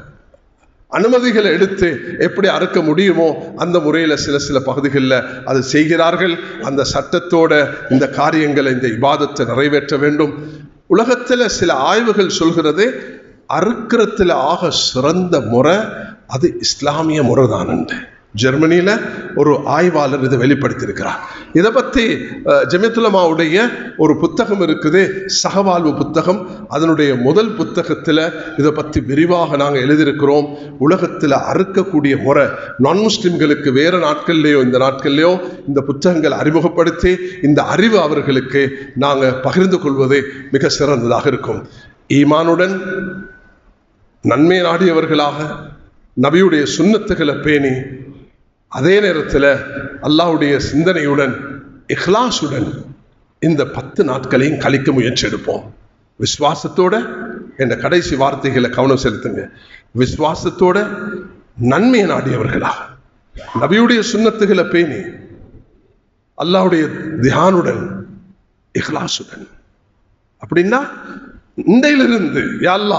அனுமதிகளை எடுத்து எப்படி அறுக்க முடியுமோ அந்த முறையில் சில சில பகுதிகளில் அது செய்கிறார்கள் அந்த சட்டத்தோட இந்த காரியங்களை இந்த இபாதத்தை நிறைவேற்ற வேண்டும் உலகத்தில் சில ஆய்வுகள் சொல்கிறது அறுக்கிறதுல ஆக சிறந்த முறை அது இஸ்லாமிய முறை தான் ஜெர்மனியில் ஒரு ஆய்வாளர் இதை வெளிப்படுத்தியிருக்கிறார் இதை பற்றி ஜெமித்துலமாவுடைய ஒரு புத்தகம் இருக்குது சகவாழ்வு புத்தகம் அதனுடைய முதல் புத்தகத்தில் இதை பற்றி விரிவாக நாங்கள் எழுதியிருக்கிறோம் உலகத்தில் அறுக்கக்கூடிய முறை நான் முஸ்லிம்களுக்கு வேறு நாட்கள்லையோ இந்த நாட்கள்லையோ இந்த புத்தகங்களை அறிமுகப்படுத்தி இந்த அறிவு அவர்களுக்கு நாங்கள் பகிர்ந்து கொள்வது மிக சிறந்ததாக இருக்கும் ஈமானுடன் நன்மை நாடியவர்களாக நபியுடைய சுண்ணத்துகளை பேணி அதே நேரத்தில் அல்லாஹ்வுடைய சிந்தனையுடன் இஹ்லாசுடன் இந்த பத்து நாட்களையும் கழிக்க முயற்சி எடுப்போம் விசுவாசத்தோட என்ற கடைசி வார்த்தைகளை கவனம் செலுத்துங்க விசுவாசத்தோட நன்மையை நாடியவர்களாக நபியுடைய சுண்ணத்துகளை பேணி அல்லாஹ்வுடைய தியானுடன் இஹ்லாசுடன் அப்படின்னா இன்றையிலிருந்து யாழ்லா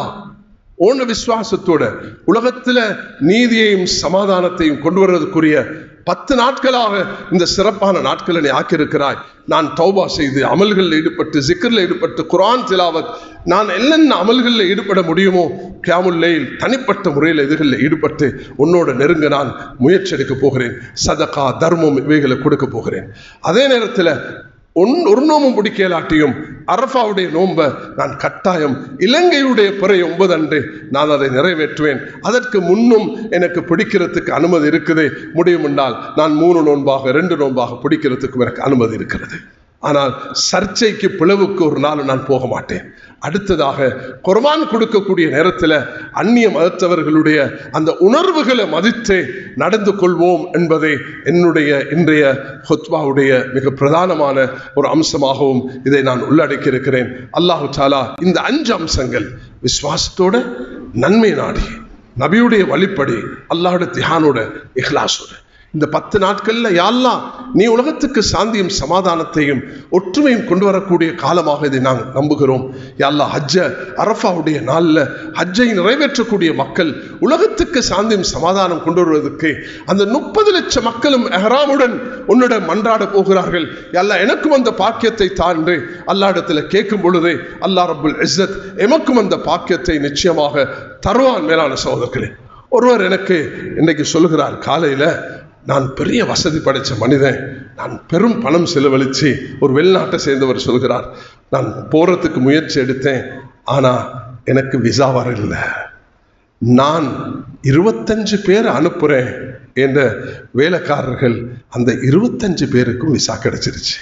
ஓன விசுவாசத்தோட உலகத்துல நீதியையும் சமாதானத்தையும் கொண்டு வர்றதுக்குரிய பத்து நாட்களாக இந்த சிறப்பான நாட்களை நீ ஆக்கியிருக்கிறாய் நான் தௌபா செய்து அமல்களில் ஈடுபட்டு ஜிக்கரில் ஈடுபட்டு குரான் திலாவத் நான் என்னென்ன அமல்களில் ஈடுபட முடியுமோ கியாமுல்லையில் தனிப்பட்ட முறையில் இதுகளில் ஈடுபட்டு உன்னோட நெருங்க நான் முயற்சி எடுக்க போகிறேன் சதகா தர்மம் இவைகளை கொடுக்க போகிறேன் அதே நேரத்தில் ஒன் ஒரு நோமும் பிடிக்கலாட்டியும் அரஃபாவுடைய நோன்பை நான் கட்டாயம் இலங்கையுடைய பிறை ஒன்பது அன்று நான் அதை நிறைவேற்றுவேன் அதற்கு முன்னும் எனக்கு பிடிக்கிறதுக்கு அனுமதி இருக்குது முடியும் என்றால் நான் மூணு நோன்பாக ரெண்டு நோன்பாக பிடிக்கிறதுக்கும் எனக்கு அனுமதி இருக்கிறது ஆனால் சர்ச்சைக்கு பிளவுக்கு ஒரு நாள் நான் போக மாட்டேன் அடுத்ததாக குர்பான் கொடுக்கக்கூடிய நேரத்தில் அந்நிய மதத்தவர்களுடைய அந்த உணர்வுகளை மதித்து நடந்து கொள்வோம் என்பதை என்னுடைய இன்றைய ஹொத்வாவுடைய மிக பிரதானமான ஒரு அம்சமாகவும் இதை நான் உள்ளடக்கி இருக்கிறேன் அல்லாஹு சாலா இந்த அஞ்சு அம்சங்கள் விசுவாசத்தோட நன்மை நாடி நபியுடைய வழிப்படி அல்லாஹோட தியானோட இஹ்லாஸோட இந்த பத்து நாட்கள்ல யாரெல்லாம் நீ உலகத்துக்கு சாந்தியும் சமாதானத்தையும் ஒற்றுமையும் கொண்டு வரக்கூடிய காலமாக இதை நாங்கள் நம்புகிறோம் யாழ்லா ஹஜ்ஜ அரஃபாவுடைய நாளில் ஹஜ்ஜை நிறைவேற்றக்கூடிய மக்கள் உலகத்துக்கு சாந்தியும் சமாதானம் கொண்டு வருவதற்கு அந்த முப்பது லட்சம் மக்களும் எஹராமுடன் உன்னிடம் மன்றாட போகிறார்கள் யாழ்லா எனக்கும் அந்த பாக்கியத்தை தாண்டு அல்லாடத்தில் கேட்கும் பொழுது அல்லா ரபுல் இஸ்ஸத் எமக்கும் அந்த பாக்கியத்தை நிச்சயமாக தருவான் மேலான சகோதரர்களே ஒருவர் எனக்கு இன்னைக்கு சொல்லுகிறார் காலையில் நான் பெரிய வசதி படைத்த மனிதன் நான் பெரும் பணம் செலவழித்து ஒரு வெளிநாட்டை சேர்ந்தவர் சொல்கிறார் நான் போகிறதுக்கு முயற்சி எடுத்தேன் ஆனால் எனக்கு விசா வரல நான் இருபத்தஞ்சு பேர் அனுப்புகிறேன் என்ற வேலைக்காரர்கள் அந்த இருபத்தஞ்சு பேருக்கும் விசா கிடைச்சிருச்சு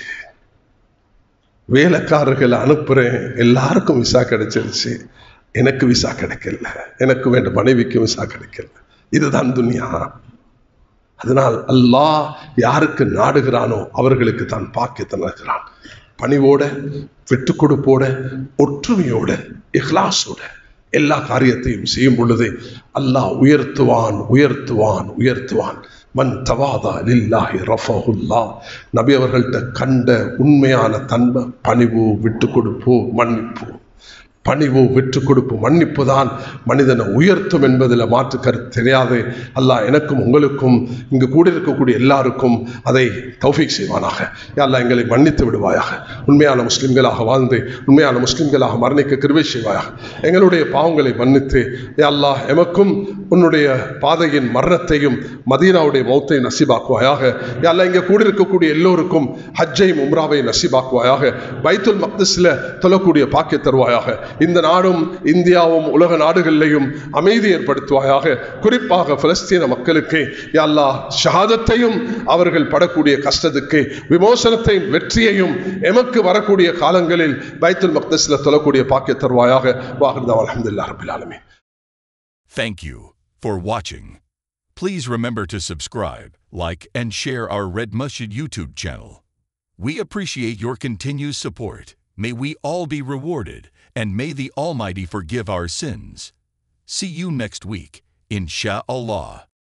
வேலைக்காரர்களை அனுப்புகிறேன் எல்லாருக்கும் விசா கிடைச்சிருச்சு எனக்கு விசா கிடைக்கல எனக்கு வேண்ட மனைவிக்கும் விசா கிடைக்கல இதுதான் துனியா அதனால் அல்லாஹ் யாருக்கு நாடுகிறானோ அவர்களுக்கு தான் பாக்கியத்தை நடக்கிறான் பணிவோட விட்டு கொடுப்போட ஒற்றுமையோட இஹ்லாஸோட எல்லா காரியத்தையும் செய்யும் பொழுது அல்லாஹ் உயர்த்துவான் உயர்த்துவான் உயர்த்துவான் மன் தவாதா லில்லாஹி ரஃபஹுல்லா நபி அவர்கள்ட்ட கண்ட உண்மையான தன்மை பணிவு விட்டு கொடுப்போ மன்னிப்போ பணிவு விட்டு கொடுப்பு மன்னிப்பு தான் மனிதனை உயர்த்தும் என்பதில் மாற்று கருத்து தெரியாது அல்லாஹ் எனக்கும் உங்களுக்கும் இங்கு கூட இருக்கக்கூடிய எல்லாருக்கும் அதை தௌஃபீக் செய்வானாக அல்லாஹ் எங்களை மன்னித்து விடுவாயாக உண்மையான முஸ்லிம்களாக வாழ்ந்து உண்மையான முஸ்லிம்களாக மரணிக்க கிருவை செய்வாயாக எங்களுடைய பாவங்களை மன்னித்து அல்லாஹ் எமக்கும் உன்னுடைய பாதையின் மரணத்தையும் மதீனாவுடைய மௌத்தை நசிபாக்குவாயாக அல்லாஹ் இங்கே கூட இருக்கக்கூடிய எல்லோருக்கும் ஹஜ்ஜையும் உம்ராவை நசிபாக்குவாயாக பைத்துல் மக்திஸில் தொழக்கூடிய பாக்கிய தருவாயாக இந்த நாடும் இந்தியாவும் உலக நாடுகளிலையும் அமைதி ஏற்படுத்துவாயாக குறிப்பாக பலஸ்தீன மக்களுக்கு அல்லா ஷஹாதத்தையும் அவர்கள் படக்கூடிய கஷ்டத்துக்கு விமோசனத்தையும் வெற்றியையும் எமக்கு வரக்கூடிய காலங்களில் பைத்துல் மக்தஸில் தொழக்கூடிய பாக்கிய தருவாயாக வாகர்தா அலமதுல்லா ரபில் ஆலமீன் Thank you for watching. Please remember to subscribe, like, and share our Red Masjid YouTube channel. We appreciate your continued support. May we all be rewarded, and may the Almighty forgive our sins. See you next week, insha'Allah.